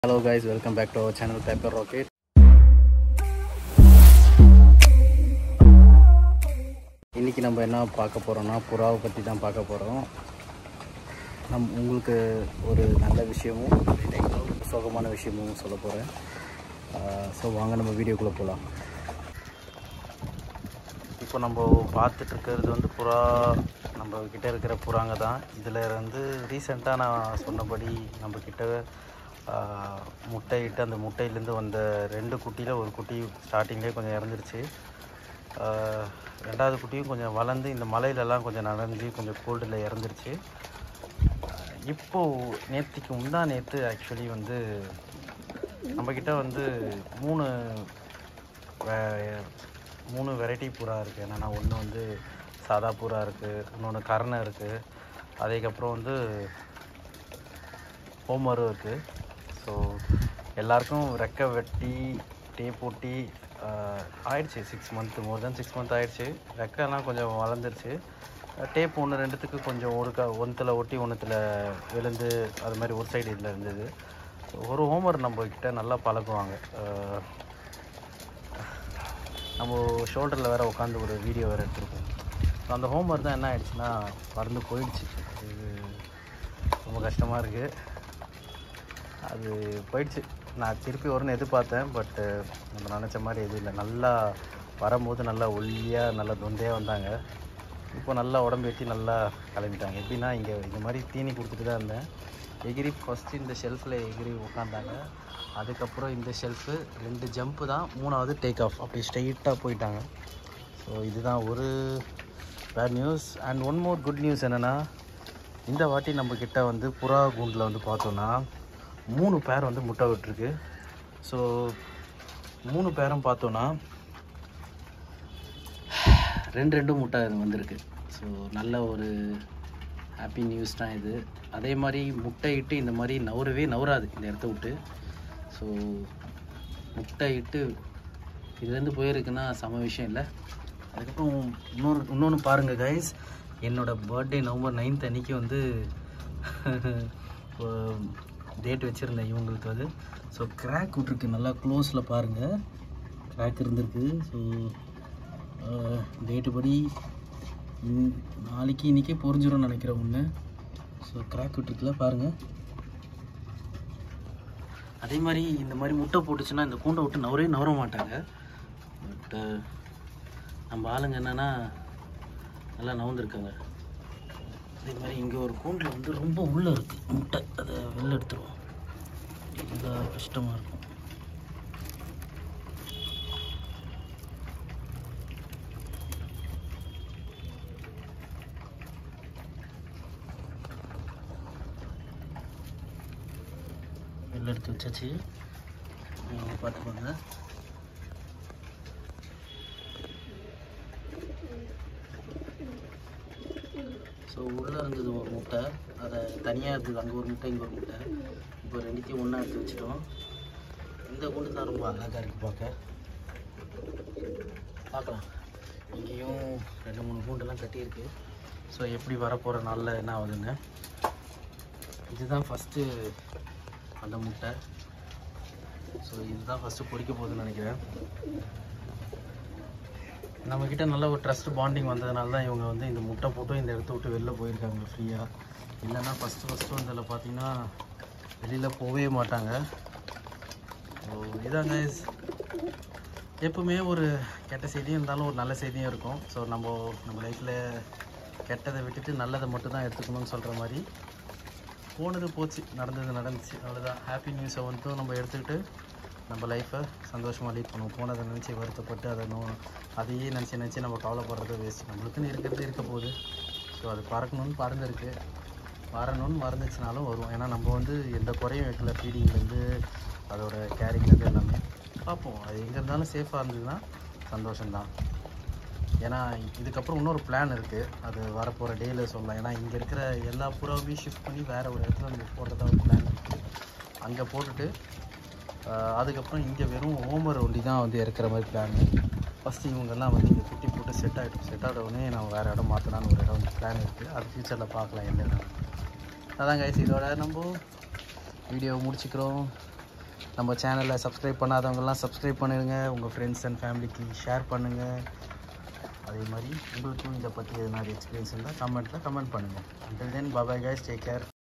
hello guys welcome back to our channel paper rocket இன்றைக்கி நம்ம என்ன பார்க்க போகிறோம்னா புறாவை பற்றி தான் பார்க்க போகிறோம் நம் உங்களுக்கு ஒரு நல்ல விஷயமும் அதே டைமில் சோகமான விஷயமும் சொல்ல போகிறேன் ஸோ வாங்க நம்ம வீடியோக்குள்ளே போகலாம் இப்போ நம்ம பார்த்துட்டு இருக்கிறது வந்து புறா நம்ம கிட்ட இருக்கிற புறாங்க தான் இதில் வந்து ரீசெண்டாக நான் சொன்னபடி நம்ம கிட்ட ஆஹ், முட்டையிட்டு அந்த முட்டையிலேருந்து வந்த ரெண்டு குட்டியில் ஒரு குட்டி ஸ்டார்டிங்லேயே கொஞ்சம் இறந்துருச்சு ஆஹ், ரெண்டாவது குட்டியும் கொஞ்சம் வளர்ந்து இந்த மலையிலலாம் கொஞ்சம் நனைஞ்சு கொஞ்சம் கோல்டில் இறந்துருச்சு ஆஹ், இப்போது நேற்றுக்கு முந்தா நேற்று ஆக்சுவலி வந்து நம்மக்கிட்ட வந்து மூணு வே- மூணு வெரைட்டி புறா இருக்குது என்னென்னா ஒன்று வந்து சாதா புறா இருக்குது இன்னொன்று கரணை இருக்குது அதுக்கப்புறம் வந்து ஹோமரும் இருக்குது ஸோ எல்லாருக்கும் ரெக்கை வெட்டி டேப் ஒட்டி ஆஹ், ஆயிடுச்சு six month more then six month ஆயிடுச்சு ரெக்கைலாம் கொஞ்சம் வளர்ந்துருச்சு டேப் ஒன்று ரெண்டுத்துக்கு கொஞ்சம் ஒரு க ஒன்றுத்தில் ஒட்டி ஒன்றுத்தில் விழுந்து அது மாதிரி ஒரு சைடு இதில் இருந்தது ஒரு ஹோமர் நம்ம கிட்ட நல்லா பழகுவாங்க ஆஹ், நம்ம ஷோல்டரில் வேறு உட்காந்து ஒரு வீடியோ வேறு எடுத்திருக்கோம் ஸோ அந்த ஹோம்ஒர்க் தான் என்ன ஆயிடுச்சுன்னா பறந்து போயிடுச்சு இது ரொம்ப கஷ்டமாக இருக்குது அது போயிடுச்சு நான் திருப்பி வரும்னு எதிர்பார்த்தேன் பட்டு நம்ம நினச்ச மாதிரி எதுவும் இல்லை நல்லா வரும்போது நல்லா ஒல்லியாக நல்லா தொண்டையாக வந்தாங்க இப்போ நல்லா உடம்பு வெட்டி நல்லா கிளம்பிட்டாங்க எப்படின்னா இங்கே இந்த மாதிரி தீனி கொடுத்துட்டு தான் இருந்தேன் எகிரி ஃபஸ்ட்டு இந்த ஷெல்ஃபில் எகிரி உட்காந்தாங்க அதுக்கப்புறம் இந்த ஷெல்ஃபு ரெண்டு ஜம்ப்பு தான் மூணாவது டேக் ஆஃப் அப்படி ஸ்ட்ரெயிட்டாக போயிட்டாங்க ஸோ இதுதான் ஒரு bad news and one more good news என்னென்னா இந்த வாட்டி நம்ம கிட்ட வந்து புறா கூண்டில் வந்து பார்த்தோன்னா மூணு பேர் வந்து முட்டை விட்டுருக்கு ஸோ மூணு பேரும் பார்த்தோன்னா ரெண்டு ரெண்டு முட்டை வந்திருக்கு ஸோ நல்ல ஒரு ஹாப்பி நியூஸ் தான் இது அதே மாதிரி முட்டை இட்டு இந்த மாதிரி நவரவே நவராது இந்த இடத்த விட்டு ஸோ முட்டை இட்டு இதுலேருந்து போயிருக்குன்னா சம விஷயம் இல்லை அதுக்கப்புறம் இன்னொரு இன்னொன்று பாருங்கள் கைஸ் என்னோட பர்த்டே நவம்பர் நைன்த் அன்னைக்கு வந்து டேட் வச்சுருந்தேன் இவங்களுக்கு அது ஸோ கிராக் விட்ருக்கு நல்லா க்ளோஸில் பாருங்கள் கிராக் இருந்திருக்கு ஸோ டேட்டு படி இன்- நாளைக்கு இன்றைக்கே பொறிஞ்சிரும்னு நினைக்கிறேன் ஒன்று ஸோ கிராக் விட்ருக்குல பாருங்கள் அதே மாதிரி இந்த மாதிரி முட்டை போட்டுச்சுன்னா இந்த கூண்டை விட்டு நவரவே நவர மாட்டாங்க பட் நம்ம ஆளுங்க என்னென்னா நல்லா நவந்துருக்காங்க அதே மாதிரி இங்கே ஒரு கூண்டில் வந்து ரொம்ப உள்ளே இருக்குது முட்டை அதை வெளில எடுத்துருவோம் ரொம்ப கஷ்டமாக இருக்கும் வெளில எடுத்து வச்சாச்சு நீங்க பார்த்துக்கோங்க ஸோ உள்ளே இருந்தது ஒரு முட்டை அதை தனியாக இருந்தது அங்கே ஒரு முட்டை இங்கே ஒரு முட்டை இப்போ ரெண்டுத்தையும் ஒன்றா எடுத்து வச்சிட்டோம் இந்த கூண்டு தான் ரொம்ப அழகாக இருக்குது பார்க்க பார்க்கலாம் இங்கேயும் ரெண்டு மூணு கூண்டெல்லாம் கட்டியிருக்கு ஸோ எப்படி வரப்போகிற நாளில் என்ன ஆகுதுன்னு இதுதான் ஃபஸ்ட்டு அந்த முட்டை ஸோ இதுதான் ஃபஸ்ட்டு பொரிக்க போகுதுன்னு நினைக்கிறேன் நம்மக்கிட்ட நல்ல ஒரு ட்ரஸ்ட் பாண்டிங் வந்ததுனால தான் இவங்க வந்து இந்த முட்டை போட்டு இந்த இடத்த விட்டு வெளில போயிருக்காங்க ஃப்ரீயாக இல்லைன்னா ஃபஸ்ட்டு ஃபஸ்ட்டு இதில் பார்த்தீங்கன்னா வெளியில் போகவே மாட்டாங்க ஸோ இதாங்க எப்பவுமே ஒரு கெட்ட செய்தியும் இருந்தாலும் ஒரு நல்ல செய்தியும் இருக்கும் ஸோ நம்ம நம்ம லைஃப்பில் கெட்டதை விட்டுட்டு நல்லதை மட்டும் தான் எடுத்துக்கணும்னு சொல்கிற மாதிரி போனது போச்சு நடந்தது நடந்துச்சு அவ்வளோதான் ஹாப்பி நியூஸை வந்து நம்ம எடுத்துக்கிட்டு நம்ம லைஃப்பை சந்தோஷமாக லீட் பண்ணுவோம் போனதை நினச்சி வருத்தப்பட்டு அதை நோ அதையே நினச்சி நினச்சி நம்ம கவலைப்படுறது வேஸ்ட் நம்மளுக்குன்னு இருக்கிறது இருக்க போகுது ஸோ அது பறக்கணும்னு பறந்துருக்கு வரணும்னு மறந்துச்சுனாலும் வரும் ஏன்னா நம்ம வந்து எந்த குறையும் வைக்கல ஃபீடிங்லேருந்து அதோட கேரிங்லேருந்து எல்லாமே பார்ப்போம் அது எங்கே இருந்தாலும் சேஃபாக இருந்ததுன்னா சந்தோஷம்தான் ஏன்னா இதுக்கப்புறம் இன்னொரு பிளான் இருக்குது அது வரப்போகிற டேயில் சொல்லலாம் ஏன்னா இங்கே இருக்கிற எல்லா புறாவையும் ஷிஃப்ட் பண்ணி வேறு ஒரு இடத்துல நம்ம போடுறதா ஒரு பிளான் இருக்குது அங்கே போட்டுட்டு ஆஹ், அதுக்கப்புறம் இங்கே வெறும் ஓமர் ஒண்டி தான் வந்து இறக்குற மாதிரி பிளான் ஃபஸ்ட்டு இவங்கெல்லாம் வந்து இங்கே குட்டி போட்டு செட் ஆகிடும் செட் ஆகிட்ட உடனே நம்ம வேறு இடம் மாற்றலான்னு ஒரு இடம் பிளான் இருக்குது அது ஃப்யூச்சரில் பார்க்கலாம் என்ன இடம் அதான் கைஸ் இதோட நம்ம வீடியோ முடிச்சுக்கிறோம் நம்ம சேனலை சப்ஸ்கிரைப் பண்ணாதவங்கெல்லாம் சப்ஸ்கிரைப் பண்ணிடுங்க உங்கள் ஃப்ரெண்ட்ஸ் அண்ட் ஃபேமிலிக்கு ஷேர் பண்ணுங்கள் அதே மாதிரி உங்களுக்கும் இதை பற்றி எதனா எக்ஸ்பீரியன்ஸ் இருந்தால் கமெண்ட்டில் கமெண்ட் பண்ணுங்கள் until then bye bye guys take care